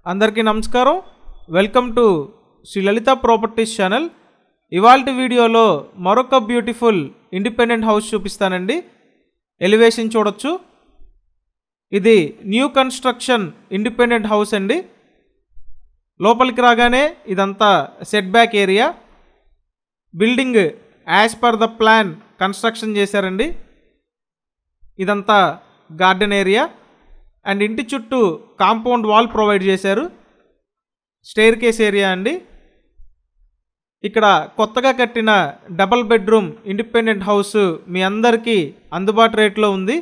అందరికీ నమస్కారం welcome to Shri Lalitha properties channel ఇవాల్టి వీడియోలో మరొక బ్యూటిఫుల్ ఇండిపెండెంట్ హౌస్ చూపిస్తానండి ఎలివేషన్ చూడొచ్చు ఇది న్యూ కన్స్ట్రక్షన్ ఇండిపెండెంట్ హౌస్ అండి లోపలికి రాగానే ఇదంతా set back area building as per the plan construction చేశారండి ఇదంతా గార్డెన్ ఏరియా అండ్ ఇంటి చుట్టూ కాంపౌండ్ వాల్ ప్రొవైడ్ చేశారు స్టేర్ కేస్ ఏరియా అండి ఇక్కడ కొత్తగా కట్టిన డబల్ బెడ్రూమ్ ఇండిపెండెంట్ హౌస్ మీ అందరికీ అందుబాటు రేట్లో ఉంది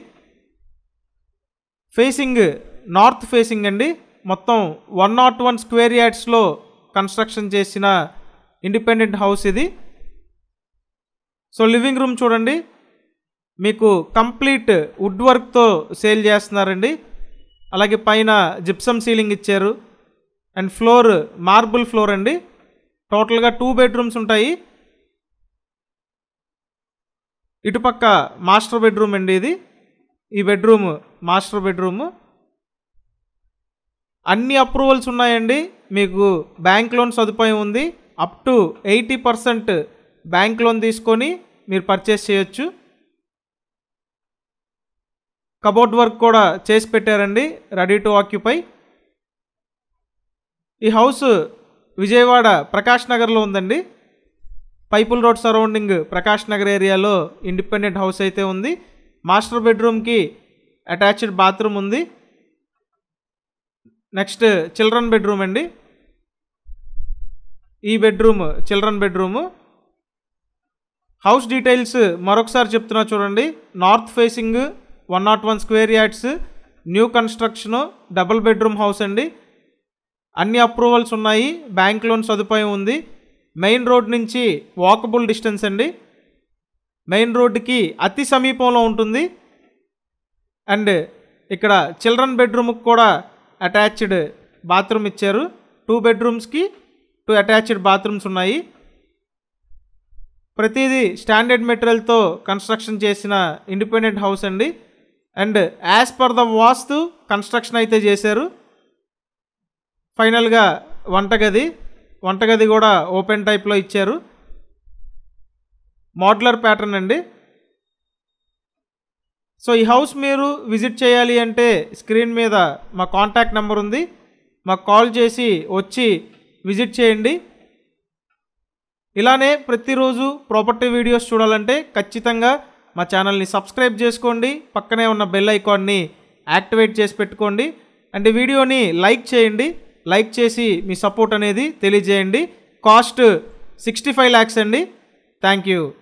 ఫేసింగ్ నార్త్ ఫేసింగ్ అండి మొత్తం వన్ నాట్ వన్ స్క్వేర్ యార్డ్స్లో కన్స్ట్రక్షన్ చేసిన ఇండిపెండెంట్ హౌస్ ఇది సో లివింగ్ రూమ్ చూడండి మీకు కంప్లీట్ వుడ్ వర్క్తో సేల్ చేస్తున్నారండి అలాగే పైన జిప్సమ్ సీలింగ్ ఇచ్చారు అండ్ ఫ్లోర్ మార్బుల్ ఫ్లోర్ అండి టోటల్గా టూ బెడ్రూమ్స్ ఉంటాయి ఇటుపక్క మాస్టర్ బెడ్రూమ్ అండి ఇది ఈ బెడ్రూమ్ మాస్టర్ బెడ్రూమ్ అన్ని అప్రూవల్స్ ఉన్నాయండి మీకు బ్యాంక్ లోన్ సదుపాయం ఉంది up to eighty percent bank loan తీసుకొని మీరు పర్చేస్ చేయొచ్చు కబోర్డ్ వర్క్ కూడా చేసి పెట్టారండి రెడీ టు ఆక్యుపై ఈ హౌస్ విజయవాడ ప్రకాష్ నగర్లో ఉందండి పైపుల్ రోడ్ సరౌండింగ్ ప్రకాష్ నగర్ ఏరియాలో ఇండిపెండెంట్ హౌస్ అయితే ఉంది మాస్టర్ బెడ్రూమ్కి అటాచ్డ్ బాత్రూమ్ ఉంది నెక్స్ట్ చిల్డ్రన్ బెడ్రూమ్ అండి ఈ bedroom children bedroom house details మరొకసారి చెప్తున్నా చూడండి north facing one not one square yards new construction double bedroom house అండి అన్ని అప్రూవల్స్ ఉన్నాయి బ్యాంక్ లోన్ సదుపాయం ఉంది మెయిన్ రోడ్ నుంచి వాకబుల్ డిస్టెన్స్ అండి మెయిన్ రోడ్డుకి అతి సమీపంలో ఉంటుంది అండ్ ఇక్కడ చిల్డ్రన్ బెడ్రూమ్కి కూడా అటాచ్డ్ బాత్రూమ్ ఇచ్చారు టూ బెడ్రూమ్స్కి టూ అటాచ్డ్ బాత్రూమ్స్ ఉన్నాయి ప్రతిదీ స్టాండర్డ్ మెటీరియల్తో కన్స్ట్రక్షన్ చేసిన ఇండిపెండెంట్ హౌస్ అండి and as per the vastu construction అయితే చేశారు ఫైనల్గా వంటగది వంటగది కూడా ఓపెన్ టైప్లో ఇచ్చారు మోడ్లర్ ప్యాటర్న్ అండి సో ఈ హౌస్ మీరు విజిట్ చేయాలి అంటే స్క్రీన్ మీద మా కాంటాక్ట్ నెంబర్ ఉంది మాకు కాల్ చేసి వచ్చి విజిట్ చేయండి ఇలానే ప్రతిరోజు ప్రాపర్టీ వీడియోస్ చూడాలంటే ఖచ్చితంగా మా ఛానల్ని సబ్స్క్రైబ్ చేసుకోండి పక్కనే ఉన్న బెల్ ఐకాన్ని యాక్టివేట్ చేసి పెట్టుకోండి అండ్ ఈ వీడియోని లైక్ చేయండి లైక్ చేసి మీ సపోర్ట్ అనేది తెలియజేయండి కాస్ట్ సిక్స్టీ ఫైవ్ ల్యాక్స్ అండి థ్యాంక్ యూ